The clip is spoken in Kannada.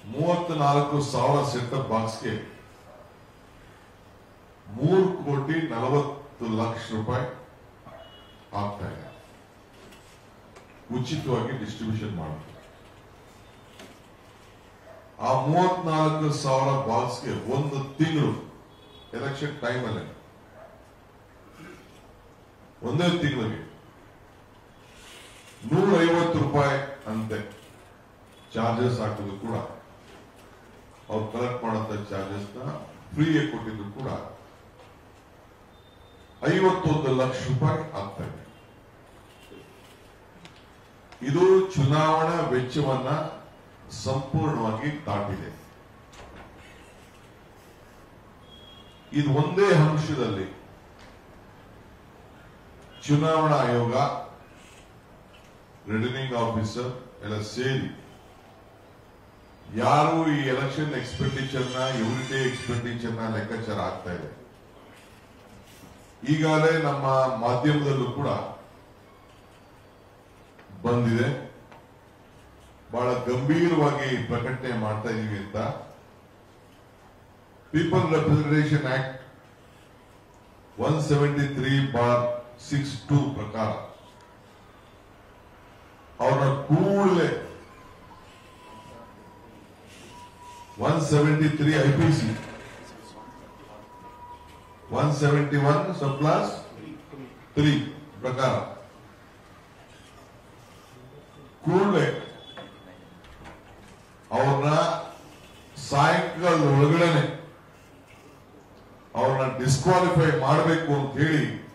ಮೂವತ್ನಾಲ್ಕು ಸಾವಿರ ಸೆಟಪ್ ಬಾಕ್ಸ್ಗೆ ಮೂರು ಕೋಟಿ ನಲವತ್ತು ಲಕ್ಷ ರೂಪಾಯಿ ಆಗ್ತಾ ಇದೆ ಉಚಿತವಾಗಿ ಡಿಸ್ಟ್ರಿಬ್ಯೂಷನ್ ಮಾಡುತ್ತೆ ಆ ಮೂವತ್ನಾಲ್ಕು ಸಾವಿರ ಬಾಕ್ಸ್ಗೆ ಒಂದು ತಿಂಗಳು ಎಲೆಕ್ಷನ್ ಟೈಮಲ್ಲಿ ಒಂದೇ ತಿಂಗಳಿಗೆ ನೂರ ಐವತ್ತು ರೂಪಾಯಿ ಅಂತೆ ಚಾರ್ಜಸ್ ಹಾಕೋದು ಕೂಡ ಅವ್ರು ಕಲೆಕ್ಟ್ ಮಾಡೋಂಥ ಚಾರ್ಜಸ್ ನ ಫ್ರೀಯಾಗಿ ಕೊಟ್ಟಿದ್ದು ಕೂಡ ಐವತ್ತೊಂದು ಲಕ್ಷ ರೂಪಾಯಿ ಆಗ್ತಾ ಇದೆ ಇದು ಚುನಾವಣಾ ವೆಚ್ಚವನ್ನ ಸಂಪೂರ್ಣವಾಗಿ ದಾಟಿದೆ ಇದು ಒಂದೇ ಅಂಶದಲ್ಲಿ ಚುನಾವಣಾ ಆಯೋಗ ರಿಟರ್ನಿಂಗ್ ಆಫೀಸರ್ ಎಲ್ಲ ಸೇರಿ ಯಾರು ಈ ಎಲೆಕ್ಷನ್ ಎಕ್ಸ್ಪೆಂಡಿಚರ್ ನ ಯೂನಿಟಿ ಎಕ್ಸ್ಪೆಂಡಿಚರ್ ನ ಲೆಕ್ಕಾಚಾರ ಆಗ್ತಾ ಇದೆ ಈಗಾಗಲೇ ನಮ್ಮ ಮಾಧ್ಯಮದಲ್ಲೂ ಕೂಡ ಬಂದಿದೆ ಬಹಳ ಗಂಭೀರವಾಗಿ ಪ್ರಕಟಣೆ ಮಾಡ್ತಾ ಇದೀವಿ ಅಂತ people representation act one seventy three bar six two ಪ್ರಕಾರ ಅವ್ರನ್ನ ಕೂಡಲೇ one seventy three IPC one seventy one subclause three ಪ್ರಕಾರ ಕೂಡಲೇ ಅವ್ರನ್ನ ಸಾಯಂಕಾಲದ ಒಳಗಡೆನೆ ಅವ್ರನ್ನ ಡಿಸ್ಕ್ವಾಲಿಫೈ ಮಾಡಬೇಕು ಅಂತ ಹೇಳಿ